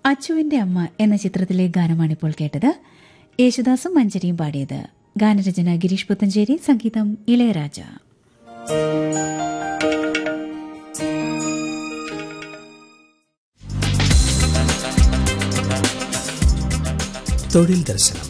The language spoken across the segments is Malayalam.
അച്ചുവിന്റെ അമ്മ എന്ന ചിത്രത്തിലെ ഗാനമാണിപ്പോൾ കേട്ടത് യേശുദാസും മഞ്ചരിയും പാടിയത് ഗാനരചന ഗിരീഷ് പുത്തഞ്ചേരി സംഗീതം ഇളയരാജ തൊഴിൽ ദർശനം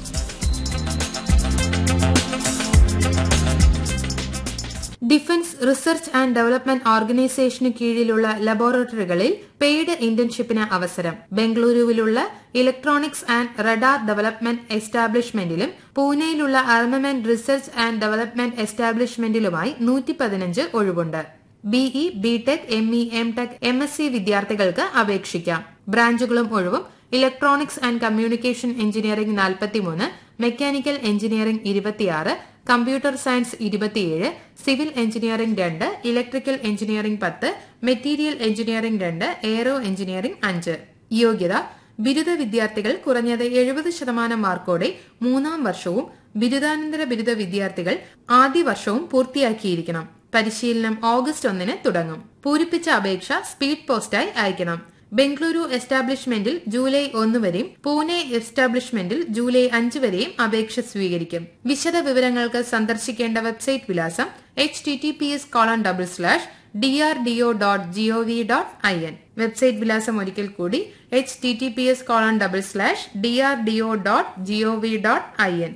ഡിഫൻസ് റിസർച്ച് ആൻഡ് ഡെവലപ്മെന്റ് ഓർഗനൈസേഷന് കീഴിലുള്ള ലബോറട്ടറികളിൽ പെയ്ഡ് ഇന്റേൺഷിപ്പിന് അവസരം ബംഗളൂരുവിലുള്ള ഇലക്ട്രോണിക്സ് ആൻഡ് റഡാർ ഡെവലപ്മെന്റ് എസ്റ്റാബ്ലിഷ്മെന്റിലും പൂനെയിലുള്ള ആർമമെന്റ് റിസർച്ച് ആൻഡ് ഡെവലപ്മെന്റ് എസ്റ്റാബ്ലിഷ്മെന്റിലുമായി നൂറ്റി പതിനഞ്ച് ഒഴിവുണ്ട് B E B tech M E M tech M S C വിദ്യാർത്ഥികൾക്ക് അപേക്ഷിക്കാം ബ്രാഞ്ചുകളും ഒഴിവും ഇലക്ട്രോണിക്സ് ആൻഡ് കമ്മ്യൂണിക്കേഷൻ എഞ്ചിനീയറിംഗ് നാൽപ്പത്തിമൂന്ന് മെക്കാനിക്കൽ എഞ്ചിനീയറിംഗ് ഇരുപത്തിയാറ് കമ്പ്യൂട്ടർ സയൻസ് ഇരുപത്തിയേഴ് സിവിൽ എഞ്ചിനീയറിംഗ് രണ്ട് ഇലക്ട്രിക്കൽ എഞ്ചിനീയറിംഗ് പത്ത് മെറ്റീരിയൽ എഞ്ചിനീയറിംഗ് രണ്ട് എയറോ എഞ്ചിനീയറിംഗ് അഞ്ച് യോഗ്യത ബിരുദ വിദ്യാർത്ഥികൾ കുറഞ്ഞത് എഴുപത് ശതമാനം മാർക്കോടെ മൂന്നാം വർഷവും ബിരുദാനന്തര ബിരുദ വിദ്യാർത്ഥികൾ ആദ്യ വർഷവും പൂർത്തിയാക്കിയിരിക്കണം പരിശീലനം ഓഗസ്റ്റ് ഒന്നിന് തുടങ്ങും പൂരിപ്പിച്ച അപേക്ഷ സ്പീഡ് പോസ്റ്റായി അയക്കണം ബംഗളൂരു എസ്റ്റാബ്ലിഷ്മെന്റിൽ ജൂലൈ ഒന്ന് വരെയും പൂനെ എസ്റ്റാബ്ലിഷ്മെന്റിൽ ജൂലൈ അഞ്ച് വരെയും അപേക്ഷ സ്വീകരിക്കും വിശദ വിവരങ്ങൾക്ക് സന്ദർശിക്കേണ്ട വെബ്സൈറ്റ് വിലാസം H T T P S colon double slash D R D O dot G O V dot I N website വിലാസം ഒരിക്കൽ കൂടി H T T P S colon double slash D R D O dot G O V dot I N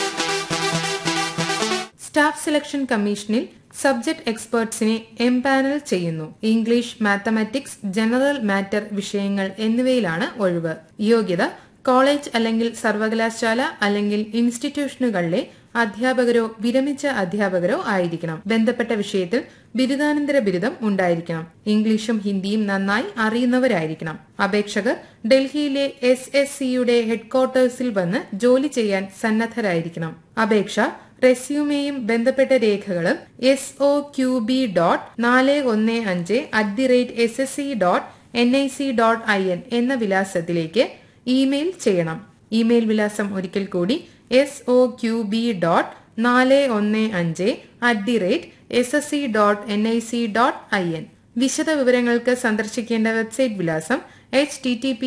staff selection കമ്മീഷനിൽ സബ്ജക്ട് എക്സ്പേർട്സിനെ എംപാനൽ ചെയ്യുന്നു ഇംഗ്ലീഷ് മാത്തമാറ്റിക്സ് ജനറൽ മാറ്റർ വിഷയങ്ങൾ എന്നിവയിലാണ് ഒഴിവ് യോഗ്യത കോളേജ് അല്ലെങ്കിൽ സർവകലാശാല അല്ലെങ്കിൽ ഇൻസ്റ്റിറ്റ്യൂഷനുകളിലെ അധ്യാപകരോ വിരമിച്ച അധ്യാപകരോ ആയിരിക്കണം ബന്ധപ്പെട്ട വിഷയത്തിൽ ബിരുദാനന്തര ബിരുദം ഉണ്ടായിരിക്കണം ഇംഗ്ലീഷും ഹിന്ദിയും നന്നായി അറിയുന്നവരായിരിക്കണം അപേക്ഷകർ ഡൽഹിയിലെ എസ് എസ് സിയുടെ ഹെഡ്ക്വാർട്ടേഴ്സിൽ വന്ന് ജോലി ചെയ്യാൻ സന്നദ്ധരായിരിക്കണം അപേക്ഷ റെസ്യൂമെയും ബന്ധപ്പെട്ട രേഖകളും S O Q B dot നാല് ഒന്ന് അഞ്ച് at the rate S S C dot N I C dot I N എന്ന വിലാസത്തിലേക്ക് ഇമെയിൽ ചെയ്യണം ഇമെയിൽ വിലാസം ഒരിക്കൽ കൂടി S O Q B dot നാല് ഒന്ന് അഞ്ച് at the rate S S C dot N I C dot I N വിശദ വിവരങ്ങൾക്ക് സന്ദർശിക്കേണ്ട വെബ്സൈറ്റ് വിലാസം എച്ച് ടി ടി പി